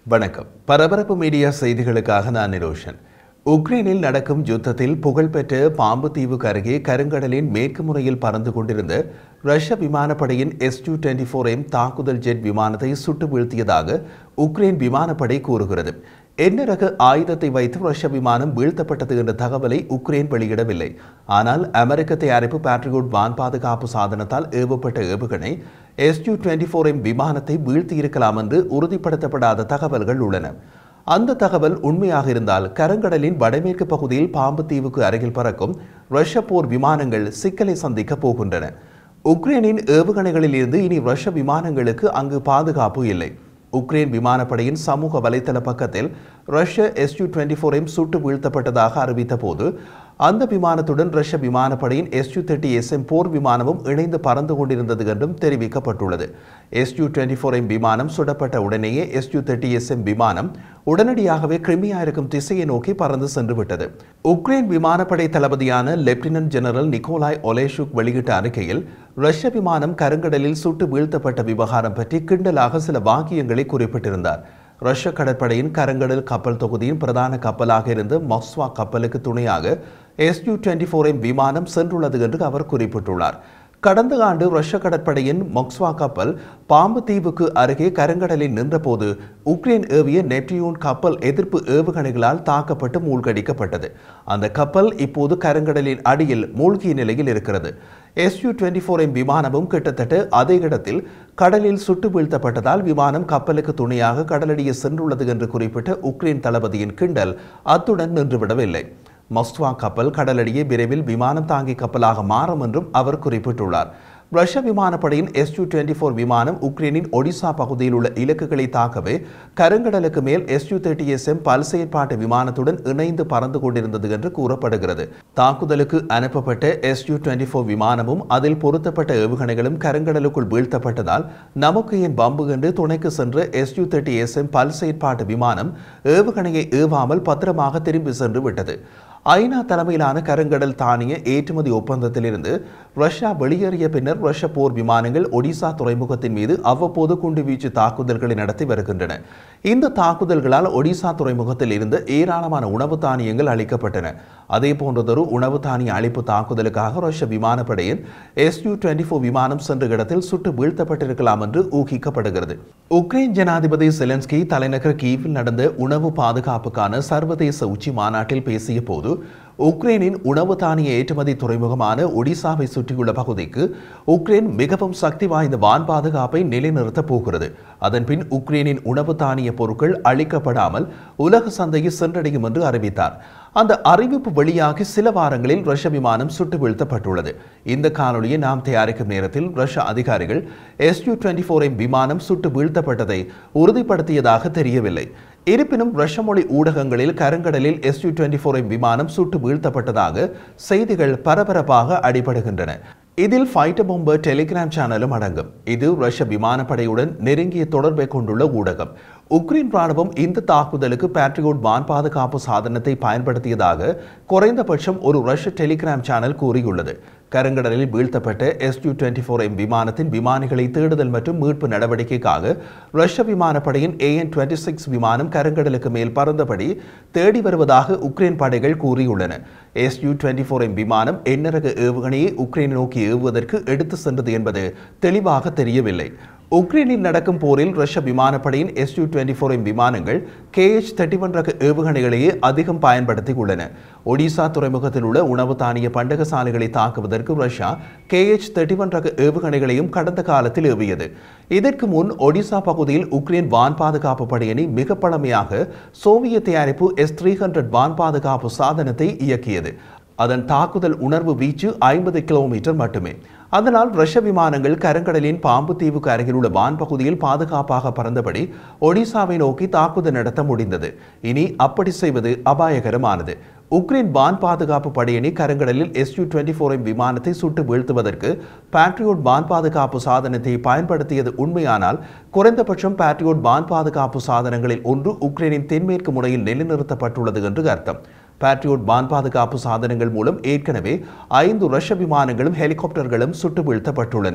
வணக்கம் பரபரப்பு மீடியா செய்திகளுக்காக நான் நிரோஷன் உக்ரைனில் நடக்கும் யுத்தத்தில் புகழ்பெற்ற பாம்பு தீவுக்கு அருகே கருங்கடலின் மேற்கு முறையில் பறந்து கொண்டிருந்த ரஷ்ய விமானப்படையின் S two twenty four M தாக்குதல் ஜெட் விமானத்தை சுட்டு வீழ்த்தியதாக உக்ரைன் விமானப்படை கூறுகிறது என்ன ரக ஆயுதத்தை வைத்து ரஷ்ய விமானம் வீழ்த்தப்பட்டது என்ற தகவலை உக்ரைன் வெளியிடவில்லை ஆனால் அமெரிக்க தயாரிப்பு பேட்ரியோட் வான் பாதுகாப்பு சாதனத்தால் ஏவப்பட்ட ஏவுகணை S U twenty four M விமானத்தை வீழ்த்தியிருக்கலாம் என்று உறுதிப்படுத்தப்படாத தகவல்கள் உள்ளன அந்த தகவல் உண்மையாக இருந்தால் கருங்கடலின் வடமேற்கு பகுதியில் பாம்பு தீவுக்கு அருகில் பறக்கும் ரஷ்ய போர் விமானங்கள் சிக்கலை சந்திக்கப் போகின்றன உக்ரைனின் ஏவுகணைகளில் இருந்து இனி ரஷ்ய விமானங்களுக்கு அங்கு பாதுகாப்பு இல்லை உக்ரைன் விமானப்படையின் சமூக வலைத்தள பக்கத்தில் ரஷ்ய S U twenty four M சுட்டு வீழ்த்தப்பட்டதாக அறிவித்த போது அந்த விமானத்துடன் ரஷ்ய விமானப்படையின் S U thirty S M போர் விமானமும் இணைந்து பறந்து கொண்டிருந்தது என்றும் தெரிவிக்கப்பட்டுள்ளது S U twenty four M விமானம் சுடப்பட்ட உடனேயே S U thirty S M விமானம் உடனடியாகவே கிரிமியா இருக்கும் திசையை நோக்கி பறந்து சென்று விட்டது உக்ரைன் விமானப்படை தளபதியான லெப்டினன்ட் ஜெனரல் நிக்கோலாய் ஒலேஷுக் வெளியிட்ட அறிக்கையில் ரஷ்ய விமானம் கருங்கடலில் சுட்டு வீழ்த்தப்பட்ட விவகாரம் பற்றி கிண்டலாக சில வாக்கியங்களை குறிப்பிட்டிருந்தார் ரஷ்ய கடற்படையின் கருங்கடல் கப்பல் தொகுதியின் பிரதான கப்பலாக இருந்த மொஸ்வா கப்பலுக்கு துணையாக S U twenty four M விமானம் சென்றுள்ளது என்று அவர் குறிப்பிட்டுள்ளார் கடந்த ஆண்டு ரஷ்ய கடற்படையின் மொக்ஸ்வா கப்பல் பாம்பு தீவுக்கு அருகே கருங்கடலில் நின்றபோது உக்ரைன் ஏவிய நெப்டியூன் கப்பல் எதிர்ப்பு ஏவுகணைகளால் தாக்கப்பட்டு மூழ்கடிக்கப்பட்டது அந்த கப்பல் இப்போது கருங்கடலின் அடியில் மூழ்கிய நிலையில் இருக்கிறது எஸ்யூ டுவெண்ட்டி ஃபோர் எம் விமானமும் கிட்டத்தட்ட அதே இடத்தில் கடலில் சுட்டு வீழ்த்தப்பட்டதால் விமானம் கப்பலுக்கு துணையாக கடலடியே சென்றுள்ளது என்று குறிப்பிட்ட உக்ரைன் தளபதியின் கிண்டல் அத்துடன் நின்றுவிடவில்லை மஸ்துவா கப்பல் கடலடியே விரைவில் விமானம் தாங்கி கப்பலாக மாறும் என்றும் அவர் குறிப்பிட்டுள்ளார் ரஷ்ய விமானப்படையின் எஸ் யூ டுவெண்ட்டி ஃபோர் விமானம் உக்ரைனின் ஒடிசா பகுதியில் உள்ள இலக்குகளை தாக்கவே கருங்கடலுக்கு மேல் S U thirty S M பல் செயற்பாட்டு விமானத்துடன் இணைந்து பறந்து கொண்டிருந்தது என்று கூறப்படுகிறது தாக்குதலுக்கு அனுப்பப்பட்ட எஸ் யூ டுவெண்ட்டி ஃபோர் விமானமும் அதில் பொருத்தப்பட்ட ஏவுகணைகளும் கருங்கடலுக்குள் வீழ்த்தப்பட்டதால் நமக்கு ஏன் பம்பு என்று துணைக்கு சென்ற S U thirty S M பல் செயற்பாட்டு விமானம் ஏவுகணையை ஏவாமல் பத்திரமாக திரும்பி சென்று விட்டது ஐநா தலைமையிலான கருங்கடல் தானிய ஏற்றுமதி ஒப்பந்தத்திலிருந்து ரஷ்யா வெளியேறிய பின்னர் ரஷ்ய போர் விமானங்கள் ஒடிசா துறைமுகத்தின் மீது அவ்வப்போது குண்டுவீச்சு தாக்குதல்களை நடத்தி வருகின்றன இந்த தாக்குதல்களால் ஒடிசா துறைமுகத்தில் இருந்து ஏராளமான உணவு தானியங்கள் அளிக்கப்பட்டன அதே போன்றதொரு உணவு தானிய அழிப்பு தாக்குதலுக்காக ரஷ்ய விமானப்படையின் எஸ் யூ டுவெண்ட்டி ஃபோர் விமானம் சென்ற இடத்தில் சுட்டு வீழ்த்தப்பட்டிருக்கலாம் என்று ஊகிக்கப்படுகிறது உக்ரைன் ஜனாதிபதி செலன்ஸ்கி தலைநகர் கீவில் நடந்த உணவு பாதுகாப்புக்கான சர்வதேச உச்சி மாநாட்டில் பேசிய போது உக்ரைனின் உணவு தானிய ஏற்றுமதி துறைமுகமான ஒடிசாவை சுற்றியுள்ள பகுதிக்கு உக்ரைன் மிகவும் சக்தி வாய்ந்த வான் பாதுகாப்பை நிலைநிறுத்தப் போகிறது அதன்பின் உக்ரைனின் உணவு தானிய பொருட்கள் அளிக்கப்படாமல் உலக சந்தையை சென்றடையும் என்று அறிவித்தார் அந்த அறிவிப்பு வெளியாகி சில வாரங்களில் ரஷ்ய விமானம் சுட்டு வீழ்த்தப்பட்டுள்ளது இந்த காணொலியை நாம் தயாரிக்கும் நேரத்தில் ரஷ்ய அதிகாரிகள் S U twenty four M விமானம் சுட்டு வீழ்த்தப்பட்டதை உறுதிப்படுத்தியதாக தெரியவில்லை இருப்பினும் ரஷ்ய மொழி ஊடகங்களில் கருங்கடலில் S U twenty four M விமானம் சுட்டு வீழ்த்தப்பட்டதாக செய்திகள் பரபரப்பாக அடிபடுகின்றன இதில் ஃபைட்டர் பொம்பர் டெலிகிராம் சேனலும் அடங்கும் இது ரஷ்ய விமானப்படையுடன் நெருங்கிய தொடர்பை கொண்டுள்ள ஊடகம் உக்ரைன் ராணுவம் இந்த தாக்குதலுக்கு பேட்ரியோட் வான் பாதுகாப்பு சாதனத்தை பயன்படுத்தியதாக குறைந்தபட்சம் ஒரு ரஷ்ய டெலிகிராம் சேனல் கூறியுள்ளது கருங்கடலில் வீழ்த்தப்பட்ட S U twenty four M விமானத்தின் விமானிகளை தேடுதல் மற்றும் மீட்பு நடவடிக்கைக்காக ரஷ்ய விமானப்படையின் ஏஎன் டுவெண்ட்டி சிக்ஸ் விமானம் கருங்கடலுக்கு மேல் பறந்தபடி தேடி வருவதாக உக்ரைன் படைகள் கூறியுள்ளன S U twenty four M விமானம் எண்ணரக ஏவுகணையை உக்ரைன் நோக்கி ஏவுவதற்கு எடுத்து சென்றது என்பது தெளிவாக தெரியவில்லை உக்ரைனில் நடக்கும் போரில் ரஷ்ய விமானப்படையின் S U twenty four M விமானங்கள் கேஎச் தேர்ட்டி ஒன் ரக ஏவுகணைகளையே அதிகம் பயன்படுத்தி உள்ளன ஒடிசா துறைமுகத்தில் உள்ள உணவு தானிய பண்டக சாலைகளை தாக்குவதற்கு ரஷ்யா கேஎச் தேர்ட்டி ஒன் ரக ஏவுகணைகளையும் கடந்த காலத்தில் ஏவியது இதற்கு முன் ஒடிசா பகுதியில் உக்ரைன் வான் பாதுகாப்பு படையணி மிக பழமையாக சோவியத் தயாரிப்பு எஸ் த்ரீ ஹண்ட்ரட் வான் பாதுகாப்பு சாதனத்தை இயக்கியது அதன் தாக்குதல் உணர்வு வீச்சு ஐம்பது கிலோமீட்டர் மட்டுமே அதனால் ரஷ்ய விமானங்கள் கருங்கடலின் பாம்பு தீவுக்கு அருகில் உள்ள வான் பகுதியில் பாதுகாப்பாக பறந்தபடி ஒடிசாவை நோக்கி தாக்குதல் நடத்த முடிந்தது இனி அப்படி செய்வது அபாயகரமானது உக்ரைன் வான் பாதுகாப்பு படையணி கருங்கடலில் S U twenty four M விமானத்தை சுட்டு வீழ்த்துவதற்கு பேட்ரியோட் வான் பாதுகாப்பு சாதனத்தை பயன்படுத்தியது உண்மையானால் குறைந்தபட்சம் பேட்ரியோட் வான் பாதுகாப்பு சாதனங்களில் ஒன்று உக்ரைனின் தென்மேற்கு முனையில் நிலைநிறுத்தப்பட்டுள்ளது என்று அர்த்தம் பேட்ரியோட் வான் பாதுகாப்பு சாதனங்கள் மூலம் ஏற்கனவே ஐந்து ரஷ்ய விமானங்களும் ஹெலிகாப்டர்களும் சுட்டு வீழ்த்தப்பட்டுள்ளன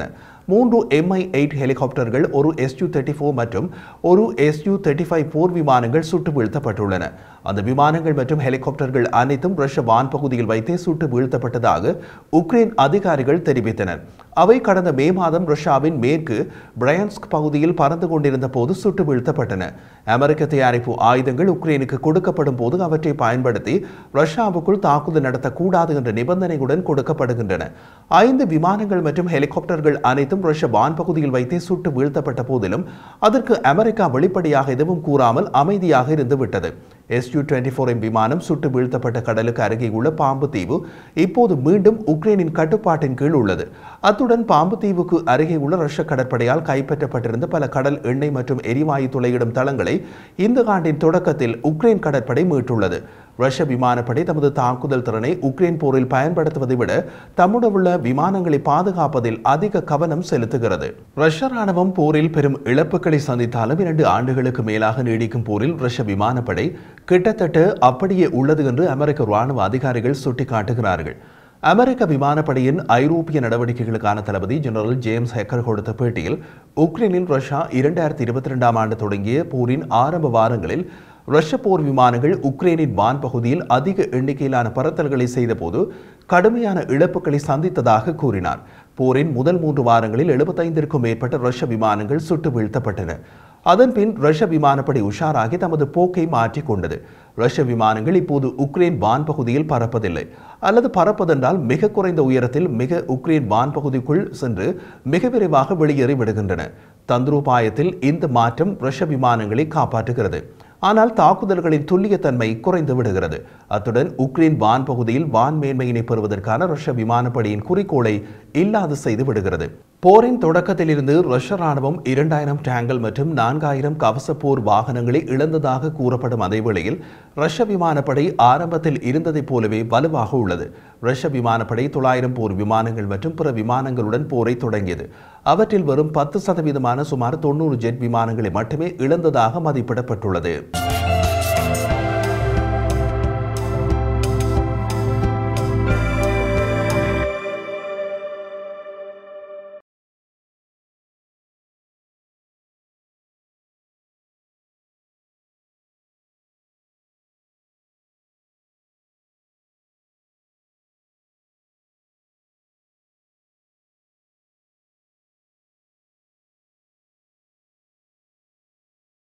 மூன்று எம்ஐ எயிட் ஹெலிகாப்டர்கள் ஒரு எஸ்யூ தேர்ட்டி ஃபோர் மற்றும் ஒரு எஸ்யூ தேர்ட்டி ஃபைவ் போர் விமானங்கள் சுட்டு வீழ்த்தப்பட்டுள்ளன அந்த விமானங்கள் மற்றும் ஹெலிகாப்டர்கள் அனைத்தும் ரஷ்ய வான் பகுதியில் வைத்தே சுட்டு வீழ்த்தப்பட்டதாக உக்ரைன் அதிகாரிகள் தெரிவித்தனர் அவை கடந்த மே மாதம் ரஷ்யாவின் மேற்கு பிரையன்ஸ்க் பகுதியில் பறந்து கொண்டிருந்த போது சுட்டு வீழ்த்தப்பட்டன அமெரிக்க தயாரிப்பு ஆயுதங்கள் உக்ரைனுக்கு கொடுக்கப்படும் போது அவற்றை பயன்படுத்தி ரஷ்யாவுக்குள் தாக்குதல் நடத்தக்கூடாது என்ற நிபந்தனையுடன் கொடுக்கப்படுகின்றன ஐந்து விமானங்கள் மற்றும் ஹெலிகாப்டர்கள் அனைத்தும் ரஷ்ய வான் பகுதியில் வைத்தே சுட்டு வீழ்த்தப்பட்ட போதிலும் அதற்கு அமெரிக்கா வெளிப்படையாக எதுவும் கூறாமல் அமைதியாக இருந்து விட்டது எஸ்யூ டுவெண்ட்டி ஃபோர் எம் விமானம் சுட்டு வீழ்த்தப்பட்ட கடலுக்கு அருகே உள்ள பாம்பு தீவு இப்போது மீண்டும் உக்ரைனின் கட்டுப்பாட்டின் கீழ் உள்ளது அத்துடன் பாம்பு தீவுக்கு அருகே உள்ள ரஷ்ய கடற்படையால் கைப்பற்றப்பட்டிருந்த பல கடல் எண்ணெய் மற்றும் எரிவாயு துளையிடும் தளங்களை இந்த ஆண்டின் தொடக்கத்தில் உக்ரைன் கடற்படை மீட்டுள்ளது ரஷ்ய விமானப்படை தமது தாக்குதல் திறனை உக்ரைன் போரில் பயன்படுத்துவதை விட தம்முடன் உள்ள விமானங்களை பாதுகாப்பதில் அதிக கவனம் செலுத்துகிறது ரஷ்ய ராணுவம் போரில் பெரும் இழப்புகளை சந்தித்தாலும் இரண்டு ஆண்டுகளுக்கு மேலாக நீடிக்கும் போரில் ரஷ்ய விமானப்படை கிட்டத்தட்ட அப்படியே உள்ளது என்று அமெரிக்க ராணுவ அதிகாரிகள் சுட்டிக்காட்டுகிறார்கள் அமெரிக்க விமானப்படையின் ஐரோப்பிய நடவடிக்கைகளுக்கான தளபதி ஜெனரல் ஜேம்ஸ் ஹெக்கர் கொடுத்த பேட்டியில் உக்ரைனில் ரஷ்யா இரண்டாயிரத்தி இருபத்தி ரெண்டாம் ஆண்டு தொடங்கிய போரின் ஆரம்ப வாரங்களில் ரஷ்ய போர் விமானங்கள் உக்ரைனின் வான் பகுதியில் அதிக எண்ணிக்கையிலான பறத்தல்களை செய்தபோது கடுமையான இழப்புகளை சந்தித்ததாக கூறினார் போரின் முதல் மூன்று வாரங்களில் எழுபத்தைந்திற்கும் மேற்பட்ட ரஷ்ய விமானங்கள் சுட்டு வீழ்த்தப்பட்டன அதன்பின் ரஷ்ய விமானப்படை உஷாராகி தமது போக்கை மாற்றிக் கொண்டது ரஷ்ய விமானங்கள் இப்போது உக்ரைன் வான் பகுதியில் பறப்பதில்லை அல்லது பறப்பதென்றால் மிக குறைந்த உயரத்தில் மிக உக்ரைன் வான் பகுதிக்குள் சென்று மிக விரைவாக வெளியேறி விடுகின்றன தந்திரோபாயத்தில் இந்த மாற்றம் ரஷ்ய விமானங்களை காப்பாற்றுகிறது ஆனால் தாக்குதல்களின் துல்லியத்தன்மை குறைந்து விடுகிறது அத்துடன் உக்ரைன் வான் பகுதியில் வான் மேன்மையினை பெறுவதற்கான ரஷ்ய விமானப்படையின் குறிக்கோளை இல்லாது செய்து விடுகிறது போரின் தொடக்கத்திலிருந்து ரஷ்ய ராணுவம் இரண்டாயிரம் டேங்கல் மற்றும் நான்காயிரம் கவச போர் வாகனங்களை இழந்ததாக கூறப்படும் அதேவேளையில் ரஷ்ய விமானப்படை ஆரம்பத்தில் இருந்ததைப் போலவே வலுவாக உள்ளது ரஷ்ய விமானப்படை தொள்ளாயிரம் போர் விமானங்கள் மற்றும் பிற விமானங்களுடன் போரை தொடங்கியது அவற்றில் வெறும் பத்து சதவீதமான சுமார் தொண்ணூறு ஜெட் விமானங்களை மட்டுமே இழந்ததாக மதிப்பிடப்பட்டுள்ளது